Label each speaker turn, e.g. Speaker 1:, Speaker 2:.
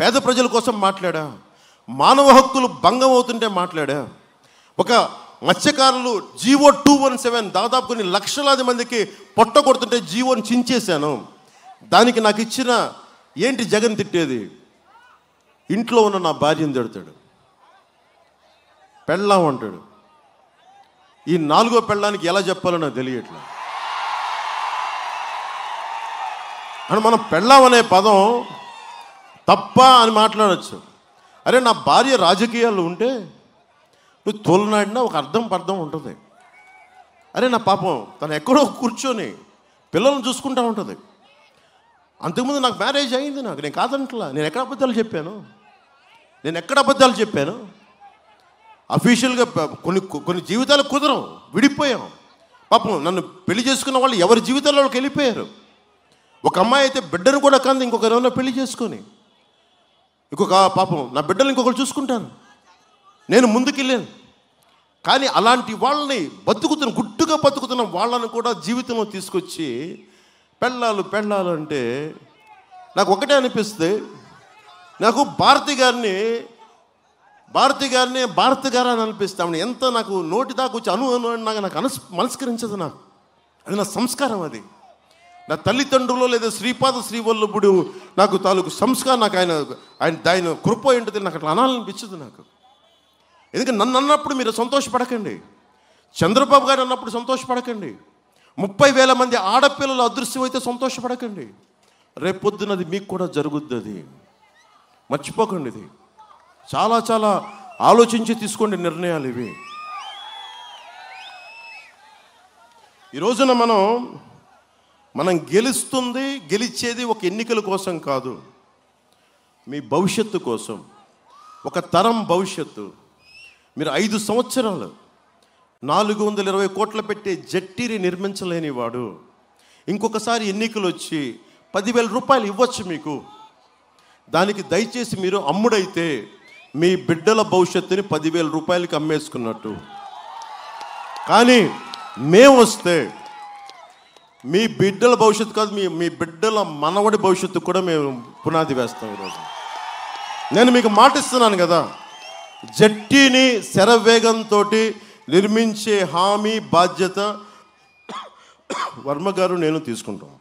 Speaker 1: పేద ప్రజల కోసం మాట్లాడా మానవ హక్కులు భంగం అవుతుంటే మాట్లాడా ఒక మత్స్యకారులు జీవో టూ వన్ సెవెన్ దాదాపు కొన్ని లక్షలాది మందికి పొట్ట కొడుతుంటే జీవోని చించేశాను దానికి నాకు ఇచ్చిన ఏంటి జగన్ తిట్టేది ఇంట్లో ఉన్న నా భార్యను తిడతాడు పెళ్ళాం అంటాడు ఈ నాలుగో పెళ్ళానికి ఎలా చెప్పాలో నాకు తెలియట్లేదు అని మనం పెళ్ళాం అనే పదం తప్ప అని మాట్లాడచ్చు అరే నా భార్య రాజకీయాల్లో ఉంటే నువ్వు తోలనాడినా ఒక అర్థం పర్థం ఉంటుంది అరే నా పాపం తను ఎక్కడో కూర్చొని పిల్లల్ని చూసుకుంటా ఉంటుంది అంతకుముందు నాకు మ్యారేజ్ అయింది నాకు నేను కాదంటలా నేను ఎక్కడ అబద్ధాలు చెప్పాను నేను ఎక్కడ అబద్ధాలు చెప్పాను అఫీషియల్గా ప- కొన్ని కొన్ని జీవితాలు కుదరం విడిపోయాం పాపం నన్ను పెళ్లి చేసుకున్న వాళ్ళు ఎవరి జీవితాల్లోకి వెళ్ళిపోయారు ఒక అమ్మాయి అయితే బిడ్డను కూడా కంది ఇంకొకరు ఏమన్నా పెళ్లి చేసుకొని ఇంకొక పాపం నా బిడ్డలు ఇంకొకరు చూసుకుంటాను నేను ముందుకెళ్ళాను కానీ అలాంటి వాళ్ళని బతుకుతున్న గుట్టుగా బతుకుతున్న వాళ్ళని కూడా జీవితంలో తీసుకొచ్చి పెళ్ళాలు పెళ్ళాలు అంటే నాకు ఒకటే అనిపిస్తే నాకు భారతి గారిని భారతి గారిని భారతి గారు అని అనిపిస్తామని ఎంత నాకు నోటి దాకా వచ్చి అను అను అని నాకు నాకు అనుస్ మనస్కరించదు నాకు అది నా సంస్కారం అది నా తల్లిదండ్రులు లేదా శ్రీపాద శ్రీవల్లభుడు నాకు తాలూకు సంస్కారం నాకు ఆయన ఆయన ఆయన కృప ఏంటో తెలియదు, నాకు అట్లా అనాలనిపించదు నాకు ఎందుకంటే నన్ను అన్నప్పుడు మీరు సంతోషపడకండి చంద్రబాబు గారు అన్నప్పుడు సంతోషపడకండి ముప్పై వేల మంది ఆడపిల్లలు అదృశ్యం అయితే సంతోషపడకండి రేపొద్దున అది మీకు కూడా జరుగుద్ది అది మర్చిపోకండి ఇది చాలా చాలా ఆలోచించి తీసుకోండి నిర్ణయాలు ఇవి ఈ రోజున మనం మనం గెలుస్తుంది గెలిచేది ఒక ఎన్నికల కోసం కాదు మీ భవిష్యత్తు కోసం ఒక తరం భవిష్యత్తు మీరు ఐదు సంవత్సరాలు నాలుగు వందల ఇరవై కోట్లు పెట్టే జట్టిని నిర్మించలేని వాడు ఇంకొకసారి ఎన్నికలు వచ్చి పదివేల రూపాయలు ఇవ్వచ్చు మీకు దానికి దయచేసి మీరు అమ్ముడైతే మీ బిడ్డల భవిష్యత్తుని పదివేల రూపాయలకి అమ్మేసుకున్నట్టు కానీ మేము వస్తే మీ బిడ్డల భవిష్యత్తు కాదు మీ మీ బిడ్డల మనవడి భవిష్యత్తు కూడా మేము పునాది వేస్తాం ఈరోజు నేను మీకు మాటిస్తున్నాను కదా జట్టిని శరవేగంతో నిర్మించే హామీ బాధ్యత వర్మ గారు నేను తీసుకుంటాం